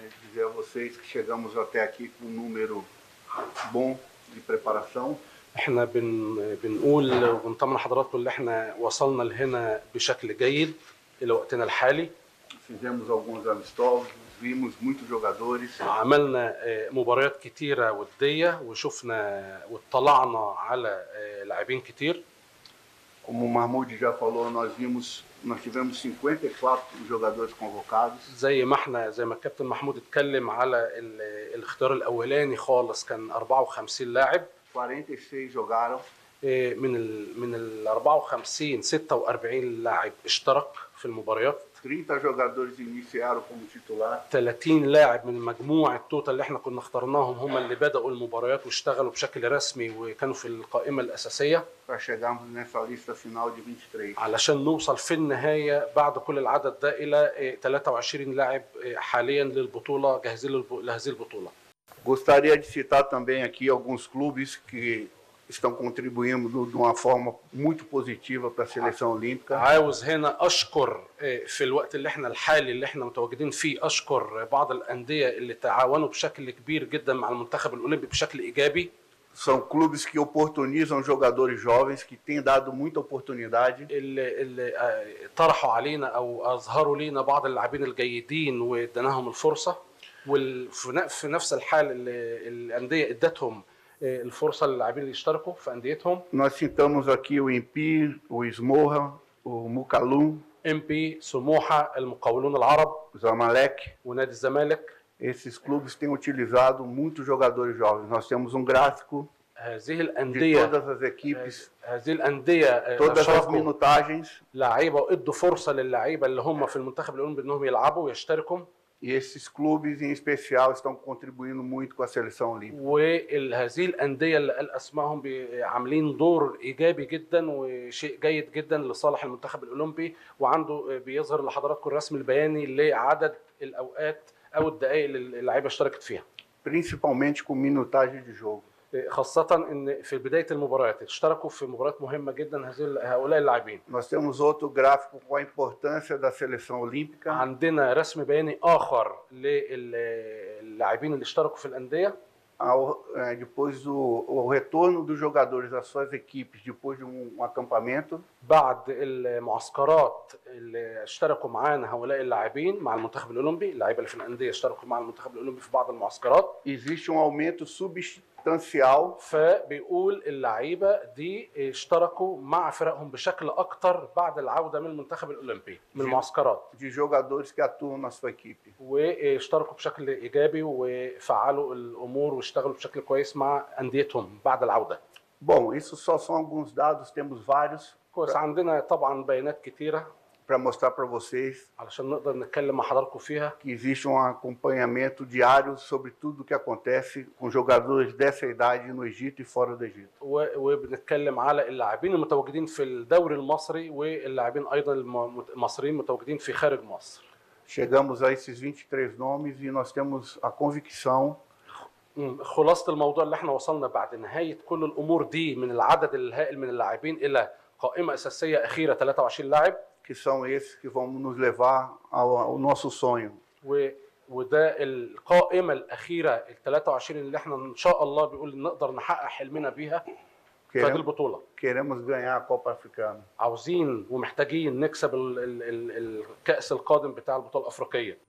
dizer a vocês que chegamos até aqui com um número bom de preparação. احنا بن بنقول وبنطمن حضراتكم اللي احنا وصلنا لهنا بشكل جيد الى وقتنا الحالي Fizemos alguns amistosos, vimos muitos jogadores. عملنا آه، مباريات كتيرة ودية وشفنا واطلعنا على آه، لاعبين كتير Como o Mahmoud já falou, nós vimos, nós tivemos 54 jogadores convocados. زي ما احنا زي ما الكابتن محمود اتكلم على ال- الاختيار الاولاني خالص كان 54 لاعب 46 jogaram, آه، من ال من ال 54 46 لاعب اشترك في المباريات 30 jogadores iniciaram como titular, 30 لاعب من مجموع التوتال اللي احنا كنا اخترناهم هم اللي بدأوا المباريات واشتغلوا بشكل رسمي وكانوا في القائمة الأساسية para chegarmos nessa lista final de 23. علشان نوصل في النهاية بعد كل العدد ده إلى آه، 23 لاعب آه، حاليا للبطولة جاهزين للب- لهذه البطولة Gostaria de citar também aqui alguns clubes que estão contribuindo de uma forma muito positiva para a seleção olímpica. عاوز هنا أشكر آه، في الوقت اللي احنا الحالي اللي احنا متواجدين فيه أشكر بعض الأندية اللي تعاونوا بشكل كبير جدا مع المنتخب الأولمبي بشكل إيجابي São clubes que oportunizam jogadores jovens, que têm dado muita oportunidade. اللي, اللي آه، طرحوا علينا او اظهروا لينا بعض اللاعبين الجيدين واديناهم الفرصه وفي نفس الحال اللي الانديه ادتهم آه، الفرصه للاعبين اللي يشتركوا في انديتهم Nós citamos aqui o Impi, o Esmorra, o Mucalum, ام بي سموحه المقاولون العرب o Zamalek. ونادي الزمالك Esses clubes têm utilizado muitos jogadores jovens. Nós temos um gráfico هذه de الانديه todas as equipes, هذه الانديه آه، todas as أشركوا minutagens. لعيبه وادوا فرصه للعيبه اللي هم في المنتخب الاولمبي انهم يلعبوا ويشتركوا E esses clubes, em especial, estão contribuindo muito com a seleção olímpica. وهذه الانديه اللي قال اسمائهم بي- عاملين دور ايجابي جدا وشيء جيد جدا لصالح المنتخب الاولمبي وعنده بيظهر لحضراتكم الرسم البياني لعدد الاوقات او الدقائق اللي اللعيبه اشتركت فيها Principalmente com minutagem de jogo. خاصه ان في بدايه المباريات اشتركوا في مباريات مهمه جدا هذه هؤلاء اللاعبين Nós temos outro gráfico com a importância da seleção olímpica. عندنا رسم بياني اخر للاعبين اللي اشتركوا في الانديه Ao- é, depois do o retorno dos jogadores às suas equipes depois de um, um acampamento, بعد المعسكرات اللي اشتركوا معانا هؤلاء اللاعبين مع المنتخب الاولمبي اللعيبه اللي في الانديه اشتركوا مع المنتخب الاولمبي في بعض المعسكرات existe um aumento substancial فبيقول اللعيبه دي اشتركوا مع فرقهم بشكل اكتر بعد العوده من المنتخب الاولمبي من المعسكرات de jogadores que atuam na sua equipe. واشتركوا بشكل ايجابي وفعلوا الامور واشتغلوا بشكل كويس مع انديتهم بعد العوده Bom, isso só são alguns dados, temos vários كويس عندنا طبعا بيانات كتيره para mostrar para vocês علشان نقدر نتكلم مع حضراتكم فيها que existe um acompanhamento diário sobre tudo o que acontece com jogadores dessa idade no Egito e fora do Egito. و- وبنتكلم على اللاعبين المتواجدين في الدوري المصري واللاعبين ايضا الم- المصريين متواجدين في خارج مصر Chegamos a esses 23 nomes e nós temos a convicção مم. خلاصه الموضوع اللي احنا وصلنا بعد نهايه كل الامور دي من العدد الهائل من اللاعبين الى قائمه اساسيه اخيره 23 لاعب que são esses que vão nos levar ao, ao nosso sonho. و وده القائمه الاخيره ال 23 اللي احنا ان شاء الله بيقول نقدر نحقق حلمنا بيها في هذه Queremos, البطوله queremos ganhar a Copa Africana. عاوزين ومحتاجين نكسب ال ال ال الكاس القادم بتاع البطوله الافريقيه